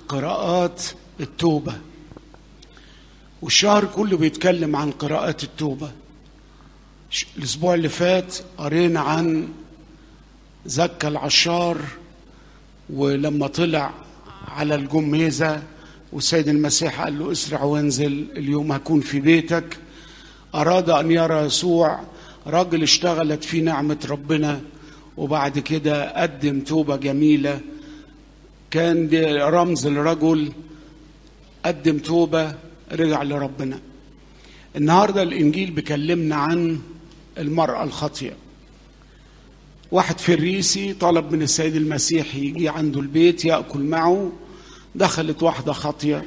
قراءات التوبة والشهر كله بيتكلم عن قراءات التوبة الأسبوع اللي فات قرينا عن زكى العشار ولما طلع على الجميزة والسيد المسيح قال له اسرع وانزل اليوم هكون في بيتك أراد أن يرى يسوع راجل اشتغلت فيه نعمة ربنا وبعد كده قدم توبة جميلة كان دي رمز الرجل قدم توبة رجع لربنا النهاردة الإنجيل بيكلمنا عن المرأة الخاطية واحد فريسي طلب من السيد المسيح يجي عنده البيت يأكل معه دخلت واحدة خاطية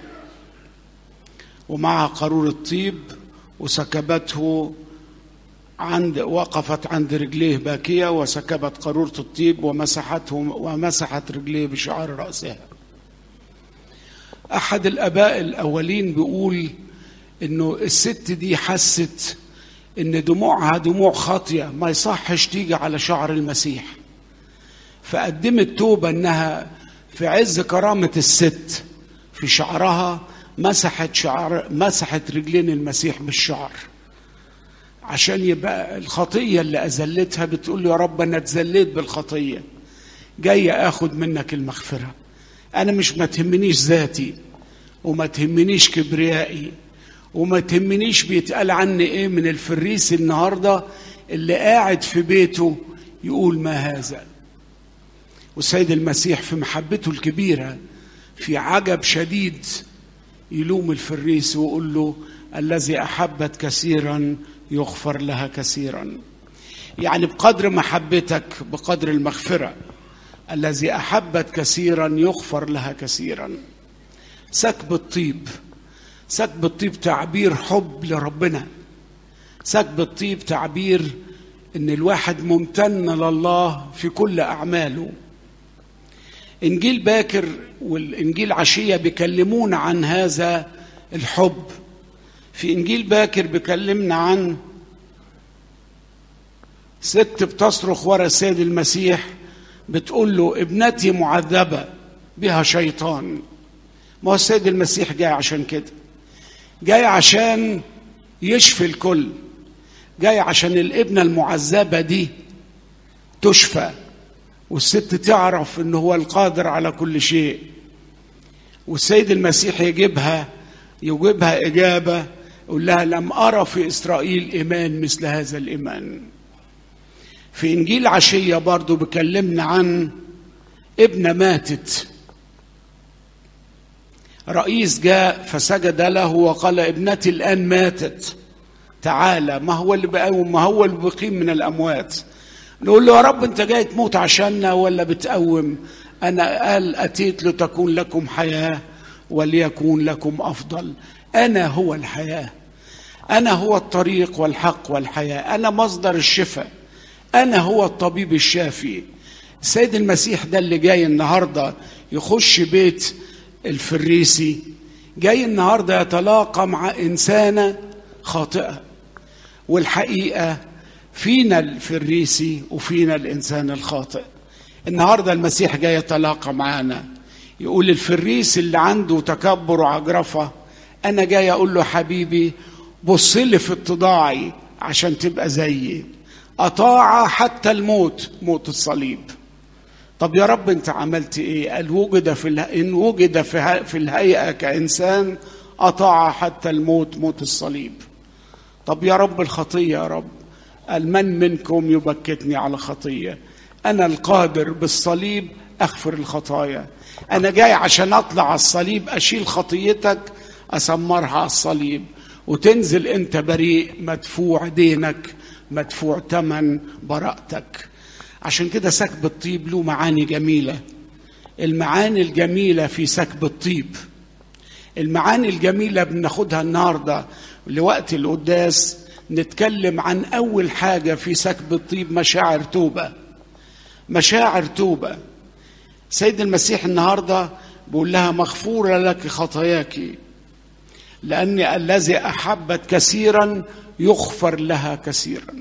ومعها قارورة طيب وسكبته عند وقفت عند رجليه باكية وسكبت قارورة الطيب ومسحته ومسحت رجليه بشعر رأسها أحد الآباء الأولين بيقول إنه الست دي حست إن دموعها دموع خاطية ما يصحش تيجي على شعر المسيح فقدمت توبة إنها في عز كرامة الست في شعرها مسحت شعر مسحت رجلين المسيح بالشعر عشان يبقى الخطية اللي أذلتها بتقول له يا رب أنا اتذليت بالخطية جاي أخد منك المغفرة أنا مش ما تهمنيش ذاتي وما تهمنيش كبريائي وما تهمنيش بيتقال عني إيه من الفريس النهاردة اللي قاعد في بيته يقول ما هذا والسيد المسيح في محبته الكبيرة في عجب شديد يلوم الفريس ويقول له الذي أحبت كثيرا يغفر لها كثيرا يعني بقدر محبتك بقدر المغفرة الذي أحبت كثيرا يغفر لها كثيرا سكب الطيب سكب الطيب تعبير حب لربنا سكب الطيب تعبير ان الواحد ممتن لله في كل اعماله انجيل باكر والانجيل عشيه بيكلمونا عن هذا الحب في انجيل باكر بيكلمنا عن ست بتصرخ ورا السيد المسيح بتقول له ابنتي معذبه بها شيطان ما هو السيد المسيح جاي عشان كده جاي عشان يشفي الكل جاي عشان الابنه المعذبه دي تشفى والست تعرف ان هو القادر على كل شيء والسيد المسيح يجيبها يجيبها اجابه يقول لها لم ارى في اسرائيل ايمان مثل هذا الايمان في انجيل عشيه برضو بكلمنا عن ابنه ماتت رئيس جاء فسجد له وقال ابنتي الان ماتت تعالى ما هو اللي بقوم ما هو اللي بيقيم من الاموات نقول له يا رب انت جاي تموت عشاننا ولا بتقوم انا قال اتيت لتكون لكم حياه وليكون لكم افضل انا هو الحياه انا هو الطريق والحق والحياه انا مصدر الشفاء انا هو الطبيب الشافي السيد المسيح ده اللي جاي النهارده يخش بيت الفريسي جاي النهارده يتلاقى مع انسانه خاطئه والحقيقه فينا الفريسي وفينا الانسان الخاطئ النهارده المسيح جاي يتلاقى معانا يقول الفريس اللي عنده تكبر وعجرفه انا جاي اقول له حبيبي بص لي في اتضاعي عشان تبقى زيي اطاع حتى الموت موت الصليب طب يا رب انت عملت ايه قال وجد في اله... ان وجد في, في الهيئه كانسان اطاع حتى الموت موت الصليب طب يا رب الخطيه يا رب قال من منكم يبكتني على خطيه انا القادر بالصليب اغفر الخطايا انا جاي عشان اطلع على الصليب اشيل خطيتك اسمرها على الصليب وتنزل انت بريء مدفوع دينك مدفوع ثمن براءتك عشان كده سكب الطيب له معاني جميله المعاني الجميله في سكب الطيب المعاني الجميله بناخدها النهارده لوقت القداس نتكلم عن اول حاجه في سكب الطيب مشاعر توبه مشاعر توبه سيد المسيح النهارده بيقول لها مغفوره لك خطاياك لان الذي احبت كثيرا يغفر لها كثيرا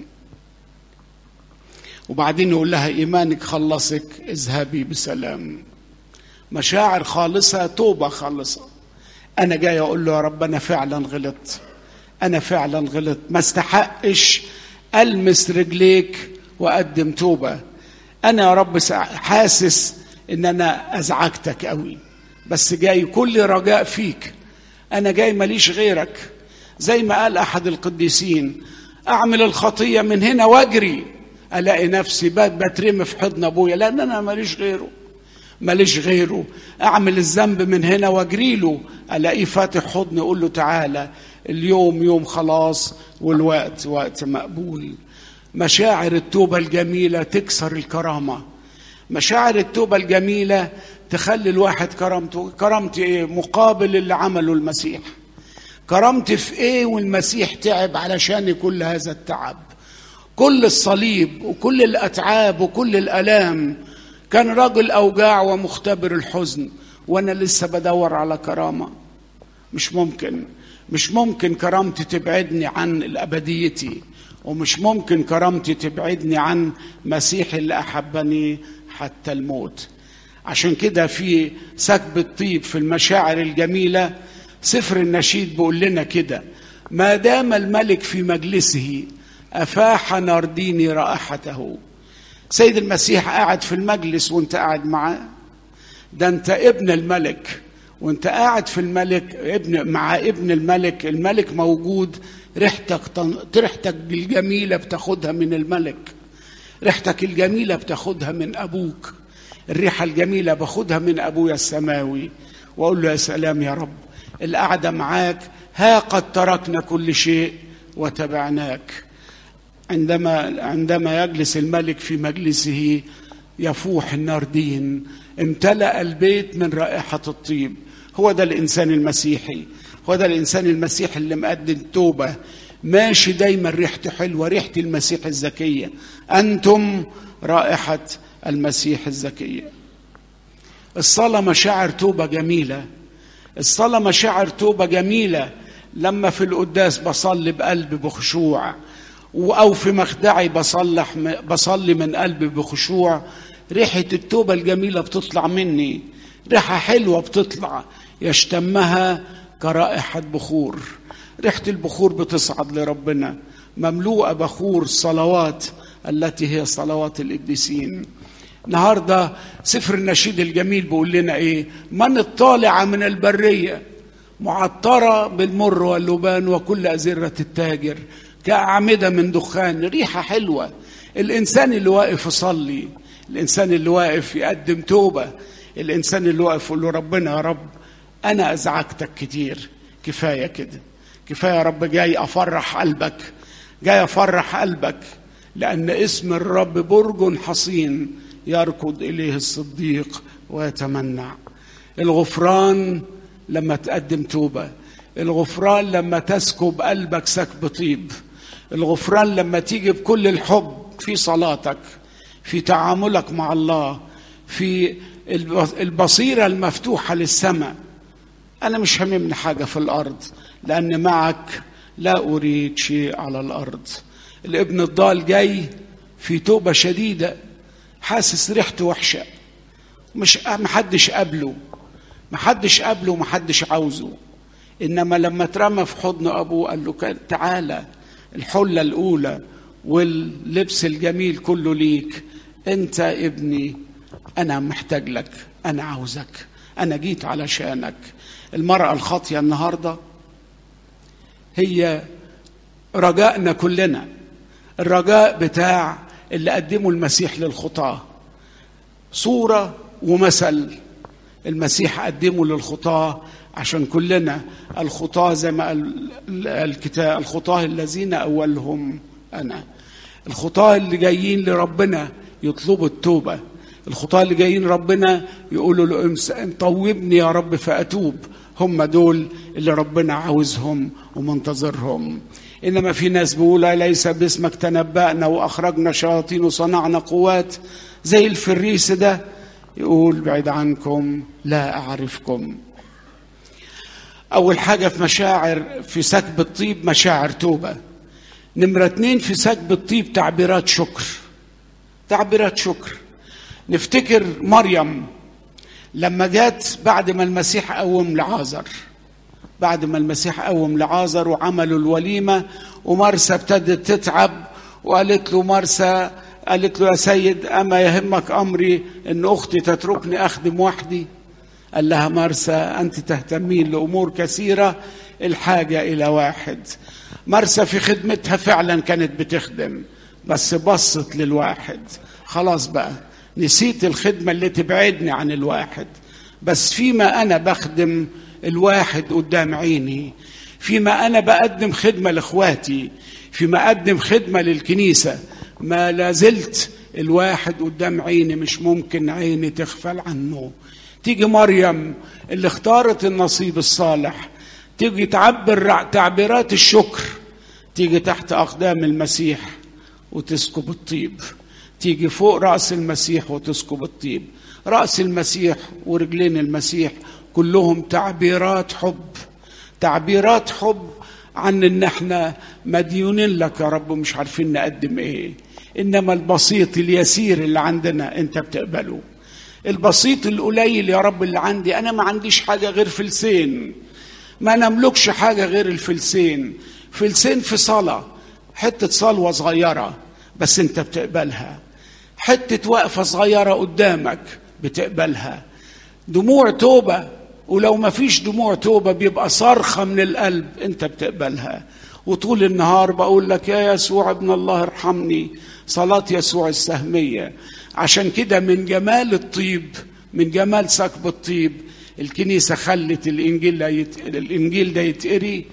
وبعدين يقول لها ايمانك خلصك اذهبي بسلام مشاعر خالصة توبة خالصة أنا جاي أقول له يا رب أنا فعلا غلطت أنا فعلا غلطت ما استحقش ألمس رجليك وأقدم توبة أنا يا رب حاسس إن أنا أزعجتك قوي بس جاي كل رجاء فيك أنا جاي ماليش غيرك زي ما قال أحد القديسين أعمل الخطية من هنا وأجري ألاقي نفسي بترمي في حضن أبويا لأن أنا ماليش غيره ماليش غيره أعمل الذنب من هنا وأجري له ألاقيه فاتح حضن يقول له تعالى اليوم يوم خلاص والوقت وقت مقبول مشاعر التوبة الجميلة تكسر الكرامة مشاعر التوبة الجميلة تخلي الواحد كرامته كرامتي ايه مقابل اللي عمله المسيح كرامتي في ايه والمسيح تعب علشان كل هذا التعب كل الصليب وكل الاتعاب وكل الالام كان راجل اوجاع ومختبر الحزن وانا لسه بدور على كرامه مش ممكن مش ممكن كرامتي تبعدني عن الابديتي ومش ممكن كرامتي تبعدني عن مسيح اللي احبني حتى الموت عشان كده في سكب الطيب في المشاعر الجميله سفر النشيد بيقول لنا كده ما دام الملك في مجلسه افاح نارديني رائحته سيد المسيح قاعد في المجلس وانت قاعد معاه ده انت ابن الملك وانت قاعد في الملك ابن مع ابن الملك الملك موجود ريحتك ريحتك الجميله بتاخدها من الملك ريحتك الجميله بتاخدها من ابوك الريحه الجميله باخدها من ابويا السماوي واقول له يا سلام يا رب القعده معاك ها قد تركنا كل شيء وتبعناك عندما عندما يجلس الملك في مجلسه يفوح الناردين امتلأ البيت من رائحة الطيب هو ده الإنسان المسيحي هو ده الإنسان المسيحي اللي مقدم توبة ماشي دايما ريحته حلوة ريحة المسيح الزكية أنتم رائحة المسيح الزكية الصلاة مشاعر توبة جميلة الصلاة مشاعر توبة جميلة لما في القداس بصلي بقلب بخشوع او في مخدعي بصلح بصلي من قلبي بخشوع ريحه التوبه الجميله بتطلع مني ريحه حلوه بتطلع يشتمها كرائحه بخور ريحه البخور بتصعد لربنا مملوءه بخور الصلوات التي هي صلوات القديسين النهارده سفر النشيد الجميل بيقول لنا ايه من الطالع من البريه معطره بالمر واللبان وكل ازره التاجر كأعمدة من دخان ريحة حلوة الإنسان اللي واقف يصلي الإنسان اللي واقف يقدم توبة الإنسان اللي واقف يقول له ربنا يا رب أنا أزعجتك كتير كفاية كده كفاية يا رب جاي أفرح قلبك جاي أفرح قلبك لأن اسم الرب برج حصين يركض إليه الصديق ويتمنع الغفران لما تقدم توبة الغفران لما تسكب قلبك سكب طيب الغفران لما تيجي بكل الحب في صلاتك في تعاملك مع الله في البصيرة المفتوحة للسماء أنا مش هممني حاجة في الأرض لأن معك لا أريد شيء على الأرض الابن الضال جاي في توبة شديدة حاسس ريحته وحشة مش محدش قابله محدش قابله محدش عاوزه انما لما اترمى في حضن ابوه قال له تعالى الحله الاولى واللبس الجميل كله ليك انت ابني انا محتاج لك انا عاوزك انا جيت علشانك المراه الخاطيه النهارده هي رجائنا كلنا الرجاء بتاع اللي قدمه المسيح للخطاه صوره ومثل المسيح قدمه للخطاه عشان كلنا الخطاة زي ما قال الكتاب الخطاة الذين أولهم أنا الخطاة اللي جايين لربنا يطلبوا التوبة الخطاة اللي جايين ربنا يقولوا له طوبني يا رب فأتوب هم دول اللي ربنا عاوزهم ومنتظرهم إنما في ناس بيقولوا ليس باسمك تنبأنا وأخرجنا شياطين وصنعنا قوات زي الفريس ده يقول بعيد عنكم لا أعرفكم أول حاجة في مشاعر في سكب الطيب مشاعر توبة نمرة اتنين في سكب الطيب تعبيرات شكر تعبيرات شكر نفتكر مريم لما جت بعد ما المسيح قوم لعازر بعد ما المسيح قوم لعازر وعملوا الوليمة ومرسى ابتدت تتعب وقالت له مرسى قالت له يا سيد أما يهمك أمري أن أختي تتركني أخدم وحدي قال لها مرسى أنت تهتمين لأمور كثيرة الحاجة إلى واحد مرسى في خدمتها فعلا كانت بتخدم بس بصت للواحد خلاص بقى نسيت الخدمة اللي تبعدني عن الواحد بس فيما أنا بخدم الواحد قدام عيني فيما أنا بقدم خدمة لإخواتي فيما أقدم خدمة للكنيسة ما لازلت الواحد قدام عيني مش ممكن عيني تغفل عنه تيجي مريم اللي اختارت النصيب الصالح تيجي تعبر تعبيرات الشكر تيجي تحت أقدام المسيح وتسكب الطيب تيجي فوق رأس المسيح وتسكب الطيب رأس المسيح ورجلين المسيح كلهم تعبيرات حب تعبيرات حب عن ان احنا مديونين لك يا رب مش عارفين نقدم ايه انما البسيط اليسير اللي عندنا انت بتقبله البسيط القليل يا رب اللي عندي انا ما عنديش حاجه غير فلسين ما نملكش حاجه غير الفلسين فلسين في صلاه حته صلوه صغيره بس انت بتقبلها حته وقفه صغيره قدامك بتقبلها دموع توبه ولو ما فيش دموع توبه بيبقى صرخه من القلب انت بتقبلها وطول النهار بقول لك يا يسوع ابن الله ارحمني صلاه يسوع السهميه عشان كده من جمال الطيب من جمال سكب الطيب الكنيسة خلت الإنجيل يت... الإنجيل ده يتقري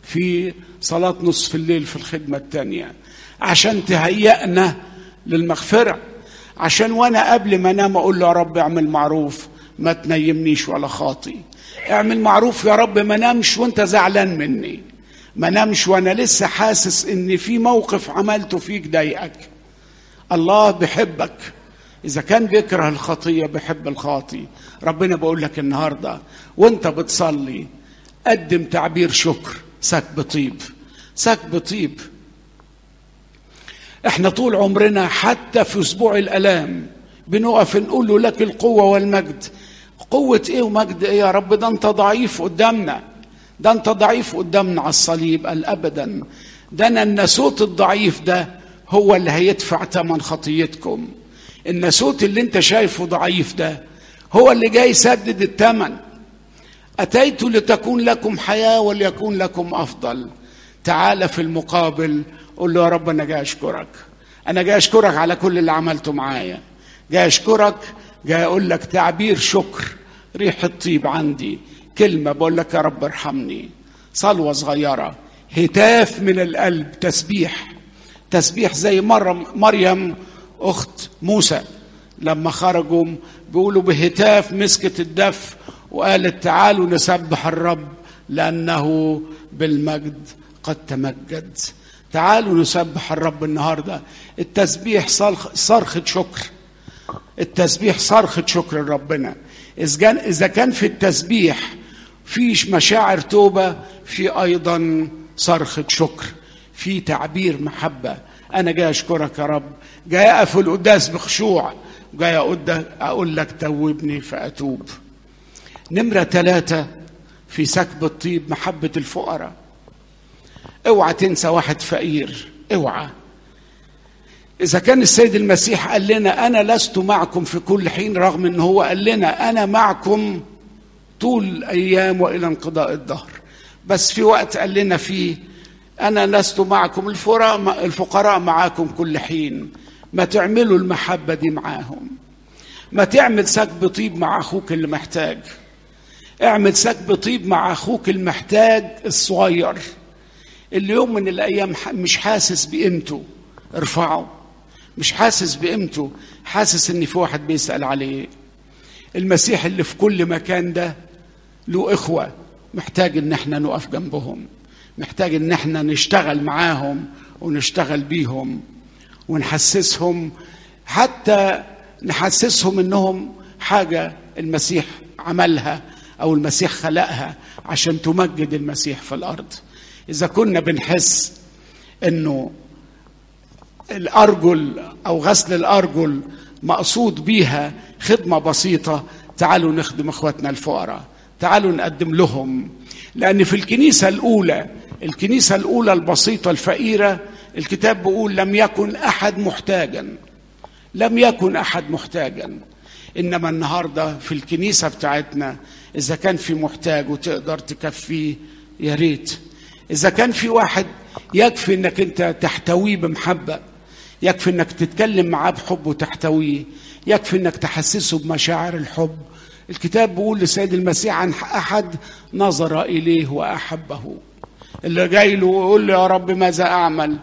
في صلاة نصف الليل في الخدمة الثانية عشان تهيئنا للمغفرة عشان وأنا قبل ما أنام أقول له يا رب اعمل معروف ما تنيمنيش ولا خاطي اعمل معروف يا رب ما نامش وانت زعلان مني ما نامش وانا لسه حاسس ان في موقف عملته فيك ضايقك الله بيحبك إذا كان بيكره الخطية بيحب الخاطي ربنا بقول لك النهاردة وانت بتصلي قدم تعبير شكر سكب طيب سكب طيب احنا طول عمرنا حتى في اسبوع الالام بنقف نقول له لك القوه والمجد قوه ايه ومجد ايه يا رب ده انت ضعيف قدامنا ده انت ضعيف قدامنا على الصليب قال ابدا ده انا الناسوت الضعيف ده هو اللي هيدفع ثمن خطيتكم الناسوت اللي انت شايفه ضعيف ده هو اللي جاي يسدد الثمن اتيت لتكون لكم حياه وليكون لكم افضل تعال في المقابل قول له يا رب انا جاي اشكرك انا جاي اشكرك على كل اللي عملته معايا جاي اشكرك جاي اقول لك تعبير شكر ريح الطيب عندي كلمه بقول لك يا رب ارحمني صلوه صغيره هتاف من القلب تسبيح تسبيح زي مرة مريم اخت موسى لما خرجوا بيقولوا بهتاف مسكت الدف وقالت تعالوا نسبح الرب لانه بالمجد قد تمجد تعالوا نسبح الرب النهارده التسبيح صرخة شكر التسبيح صرخة شكر لربنا إذا كان في التسبيح فيش مشاعر توبة في أيضا صرخة شكر في تعبير محبة أنا جاي أشكرك يا رب جاي أقف القداس بخشوع جاي أقول لك توبني فأتوب نمرة ثلاثة في سكب الطيب محبة الفقراء اوعى تنسى واحد فقير اوعى إذا كان السيد المسيح قال لنا أنا لست معكم في كل حين رغم أنه هو قال لنا أنا معكم طول الأيام وإلى انقضاء الدهر بس في وقت قال لنا فيه أنا لست معكم الفقراء الفقراء معاكم كل حين ما تعملوا المحبة دي معاهم ما تعمل سكب طيب مع أخوك اللي محتاج اعمل سكب طيب مع أخوك المحتاج الصغير اللي يوم من الأيام مش حاسس بقيمته ارفعه مش حاسس بقيمته حاسس ان في واحد بيسأل عليه المسيح اللي في كل مكان ده له إخوة محتاج ان احنا نقف جنبهم محتاج ان احنا نشتغل معاهم ونشتغل بيهم ونحسسهم حتى نحسسهم انهم حاجه المسيح عملها او المسيح خلقها عشان تمجد المسيح في الارض اذا كنا بنحس انه الارجل او غسل الارجل مقصود بيها خدمه بسيطه تعالوا نخدم اخواتنا الفقراء تعالوا نقدم لهم لان في الكنيسه الاولى الكنيسه الاولى البسيطه الفقيره الكتاب بيقول لم يكن احد محتاجا لم يكن احد محتاجا انما النهارده في الكنيسه بتاعتنا اذا كان في محتاج وتقدر تكفيه يا ريت اذا كان في واحد يكفي انك انت تحتويه بمحبه يكفي انك تتكلم معاه بحب وتحتويه يكفي انك تحسسه بمشاعر الحب الكتاب بيقول لسيد المسيح عن احد نظر اليه واحبه اللي جاي له ويقول له يا رب ماذا اعمل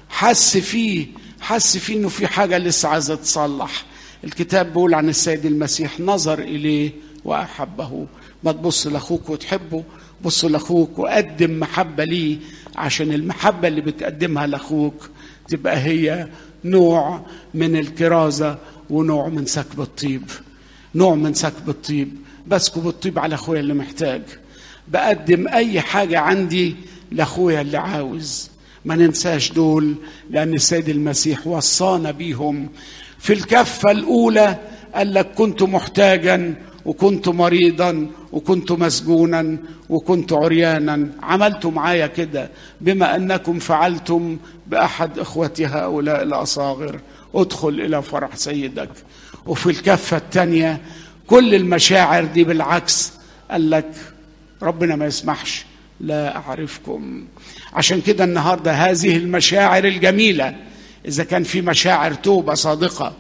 حس فيه حس فيه انه في حاجه لسه عايزه تصلح الكتاب بيقول عن السيد المسيح نظر اليه واحبه ما تبص لاخوك وتحبه بص لاخوك وقدم محبه ليه عشان المحبه اللي بتقدمها لاخوك تبقى هي نوع من الكرازه ونوع من سكب الطيب نوع من سكب الطيب بسكب الطيب على اخويا اللي محتاج بقدم اي حاجه عندي لاخويا اللي عاوز ما ننساش دول لان السيد المسيح وصانا بيهم في الكفه الاولى قال لك كنت محتاجا وكنت مريضا وكنت مسجونا وكنت عريانا عملتوا معايا كده بما انكم فعلتم باحد اخوتي هؤلاء الاصاغر ادخل الى فرح سيدك وفي الكفه الثانيه كل المشاعر دي بالعكس قال لك ربنا ما يسمحش لا اعرفكم عشان كده النهارده هذه المشاعر الجميله اذا كان في مشاعر توبه صادقه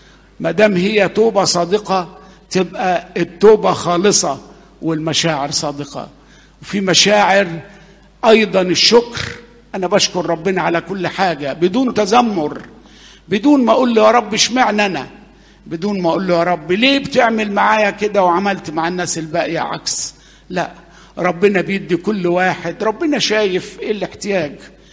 ما دام هي توبه صادقه تبقى التوبه خالصه والمشاعر صادقه وفي مشاعر ايضا الشكر انا بشكر ربنا على كل حاجه بدون تذمر بدون ما اقول له يا رب اشمعنى انا بدون ما اقول له يا رب ليه بتعمل معايا كده وعملت مع الناس الباقيه عكس لا ربنا بيدي كل واحد ربنا شايف ايه الاحتياج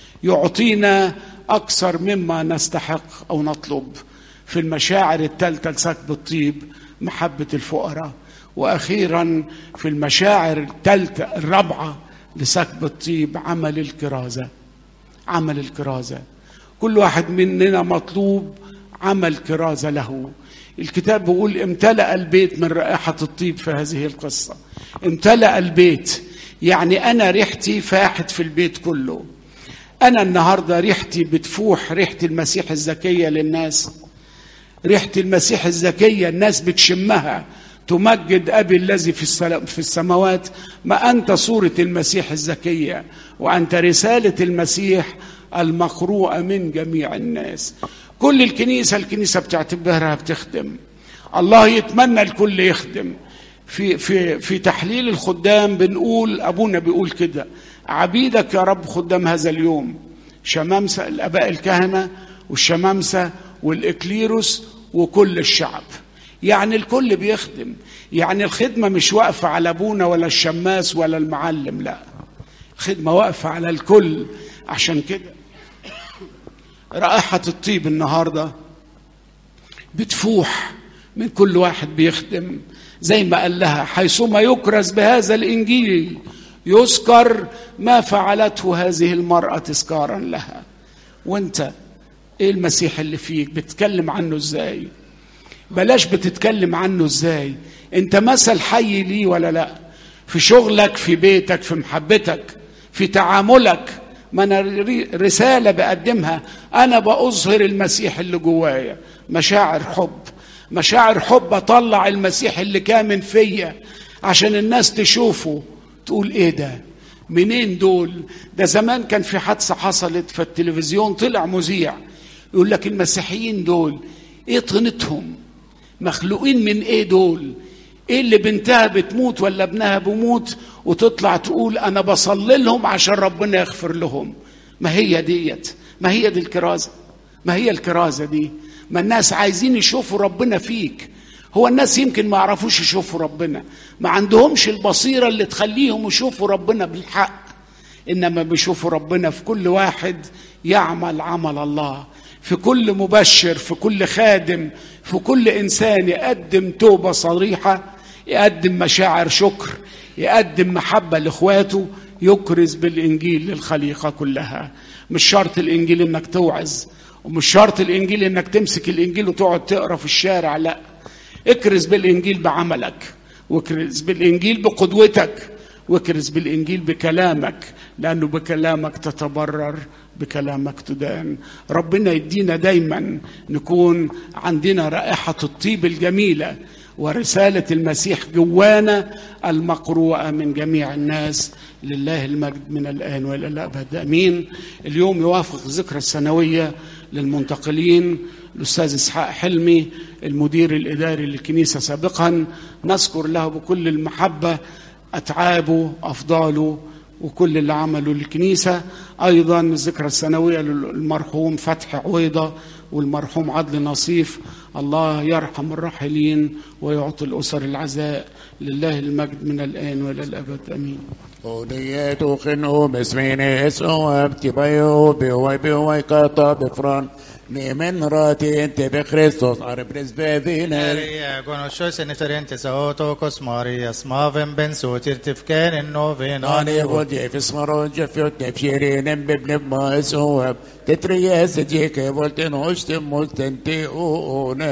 يعطينا اكثر مما نستحق او نطلب في المشاعر الثالثه لسكب الطيب محبه الفقراء واخيرا في المشاعر الثالثه الرابعه لسكب الطيب عمل الكرازه عمل الكرازه كل واحد مننا مطلوب عمل كرازه له الكتاب بيقول امتلأ البيت من رائحة الطيب في هذه القصة امتلأ البيت يعني أنا ريحتي فاحت في البيت كله أنا النهاردة ريحتي بتفوح ريحة المسيح الزكية للناس ريحة المسيح الزكية الناس بتشمها تمجد أبي الذي في في السماوات ما أنت صورة المسيح الزكية وأنت رسالة المسيح المقروءة من جميع الناس كل الكنيسة الكنيسة بتعتبرها بتخدم الله يتمنى الكل يخدم في في في تحليل الخدام بنقول ابونا بيقول كده عبيدك يا رب خدام هذا اليوم شمامسه الاباء الكهنه والشمامسه والاكليروس وكل الشعب يعني الكل بيخدم يعني الخدمه مش واقفه على ابونا ولا الشماس ولا المعلم لا الخدمه واقفه على الكل عشان كده رائحة الطيب النهاردة بتفوح من كل واحد بيخدم زي ما قال لها حيثما يكرز بهذا الإنجيل يذكر ما فعلته هذه المرأة تذكارا لها وانت ايه المسيح اللي فيك بتتكلم عنه ازاي بلاش بتتكلم عنه ازاي انت مثل حي ليه ولا لا في شغلك في بيتك في محبتك في تعاملك ما انا رساله بقدمها انا باظهر المسيح اللي جوايا مشاعر حب مشاعر حب اطلع المسيح اللي كامن فيا عشان الناس تشوفه تقول ايه ده منين دول ده زمان كان في حادثه حصلت في التلفزيون طلع مذيع يقول لك المسيحيين دول ايه طينتهم مخلوقين من ايه دول ايه اللي بنتها بتموت ولا ابنها بيموت وتطلع تقول انا بصلي لهم عشان ربنا يغفر لهم ما هي ديت ما هي دي الكرازه ما هي الكرازه دي ما الناس عايزين يشوفوا ربنا فيك هو الناس يمكن ما يعرفوش يشوفوا ربنا ما عندهمش البصيره اللي تخليهم يشوفوا ربنا بالحق انما بيشوفوا ربنا في كل واحد يعمل عمل الله في كل مبشر في كل خادم في كل انسان يقدم توبه صريحه يقدم مشاعر شكر يقدم محبه لاخواته يكرز بالانجيل للخليقه كلها مش شرط الانجيل انك توعظ ومش شرط الانجيل انك تمسك الانجيل وتقعد تقرا في الشارع لا اكرز بالانجيل بعملك واكرز بالانجيل بقدوتك واكرز بالانجيل بكلامك لانه بكلامك تتبرر بكلامك تدان ربنا يدينا دايما نكون عندنا رائحه الطيب الجميله ورساله المسيح جوانا المقروءه من جميع الناس لله المجد من الان والى الابد امين اليوم يوافق الذكرى السنويه للمنتقلين الاستاذ اسحاق حلمي المدير الاداري للكنيسه سابقا نذكر له بكل المحبه اتعابه افضاله وكل اللي عمله للكنيسه ايضا الذكرى السنويه للمرحوم فتحي عويضه والمرحوم عدل نصيف الله يرحم الراحلين ويعطي الاسر العزاء لله المجد من الان والى الابد امين وديت خنو مسمين اسو بتبيو بيوي بيوي قطع بفران من راتي انت بخريستوس عرب رزبابينا Maria, conosciose differenti saotokos Maria, smaven ben sotir tifken in novin أنا ودي في اسمرون جفيوت تبشيرين بابن ما اسواب تترياس جيك بولتن وشتم ملتنتي